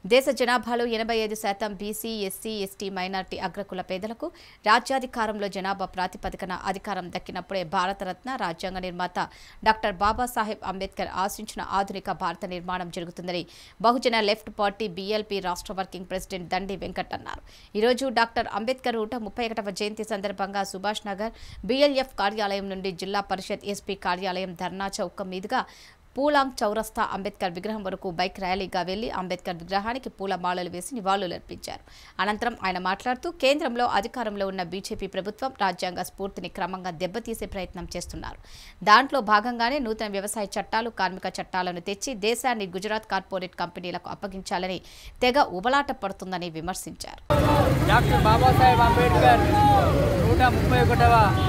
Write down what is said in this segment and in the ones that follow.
దేశ జనాభాలో ఎనభై ఐదు శాతం బీసీ ఎస్సీ ఎస్టీ మైనార్టీ అగ్రకుల పేదలకు రాజ్యాధికారంలో జనాభా ప్రాతిపదికన అధికారం దక్కినప్పుడే భారతరత్న రాజ్యాంగ నిర్మాత డాక్టర్ బాబాసాహెబ్ అంబేద్కర్ ఆశించిన ఆధునిక భారత నిర్మాణం జరుగుతుందని బహుజన లెఫ్ట్ పార్టీ బీఎల్పీ రాష్ట్ర వర్కింగ్ ప్రెసిడెంట్ దండి వెంకట్ అన్నారు ఈరోజు డాక్టర్ అంబేద్కర్ నూట ముప్పై ఒకటవ జయంతి సందర్భంగా సుభాష్ నగర్ బీఎల్ఎఫ్ కార్యాలయం నుండి జిల్లా పరిషత్ ఎస్పీ కార్యాలయం ధర్నా చౌక మీదుగా పూలాంగ్ చౌరస్తా అంబేద్కర్ విగ్రహం వరకు బైక్ ర్యాలీగా వెళ్లి అంబేద్కర్ విగ్రహానికి పూలమాలలు వేసి నివాళులర్పించారు అనంతరం ఆయన మాట్లాడుతూ కేంద్రంలో అధికారంలో ఉన్న బీజేపీ ప్రభుత్వం రాజ్యాంగ స్ఫూర్తిని క్రమంగా దెబ్బతీసే ప్రయత్నం చేస్తున్నారు దాంట్లో భాగంగానే నూతన వ్యవసాయ చట్టాలు కార్మిక చట్టాలను తెచ్చి దేశాన్ని గుజరాత్ కార్పొరేట్ కంపెనీలకు అప్పగించాలని తెగ ఉబలాట పడుతుందని విమర్శించారు డాక్టర్ బాబాసాహెబ్ అంబేద్కర్ నూట ముప్పై ఒకటవ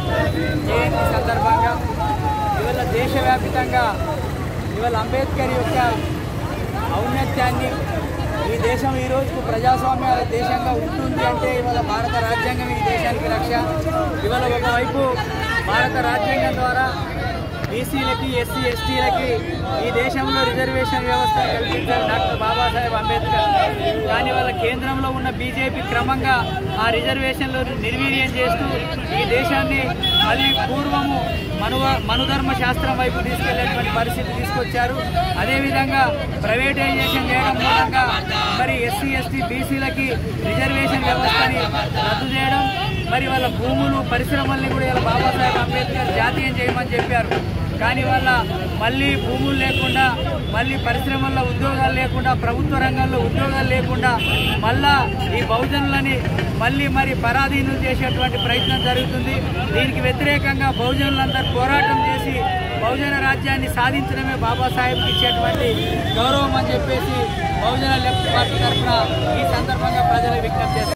జయంతి సందర్భంగా ఇవాళ దేశవ్యాప్తంగా ఇవాళ అంబేద్కర్ యొక్క ఔన్నత్యాన్ని ఈ దేశం ఈ రోజుకు ప్రజాస్వామ్య దేశంగా ఉంటుంది అంటే ఇవాళ భారత రాజ్యాంగం ఈ దేశానికి రక్ష ఇవాళ ఒకవైపు భారత రాజ్యాంగం ద్వారా బీసీలకి ఎస్సీ ఎస్టీలకి ఈ దేశంలో రిజర్వేషన్ వ్యవస్థ కల్పించారు డాక్టర్ బాబాసాహెబ్ అంబేద్కర్ కానీ వాళ్ళ కేంద్రంలో ఉన్న బీజేపీ క్రమంగా ఆ రిజర్వేషన్లు నిర్వీర్యం చేస్తూ ఈ దేశాన్ని మళ్ళీ పూర్వము మనువ మనుధర్మ శాస్త్రం వైపు తీసుకెళ్లేటువంటి పరిస్థితి తీసుకొచ్చారు అదేవిధంగా ప్రైవేటైజేషన్ చేయడం మూలంగా మరి ఎస్సీ ఎస్టీ బీసీలకి రిజర్వేషన్ వ్యవస్థని రద్దు చేయడం మరి వాళ్ళ భూములు పరిశ్రమల్ని కూడా ఇలా బాబాసాహెబ్ అంబేద్కర్ జాతీయం చేయమని చెప్పారు కానీ వాళ్ళ మళ్ళీ భూములు లేకుండా మళ్ళీ పరిశ్రమల్లో ఉద్యోగాలు లేకుండా ప్రభుత్వ రంగంలో ఉద్యోగాలు లేకుండా మళ్ళా ఈ బహుజనులని మళ్ళీ మరి పరాధీనం చేసేటువంటి ప్రయత్నం జరుగుతుంది దీనికి వ్యతిరేకంగా బహుజనులందరూ పోరాటం చేసి బహుజన రాజ్యాన్ని సాధించడమే బాబాసాహెబ్కి ఇచ్చేటువంటి గౌరవం అని చెప్పేసి బహుజన లెఫ్ట్ పార్టీ తరఫున ఈ సందర్భంగా ప్రజలకు విజ్ఞప్తి చేస్తారు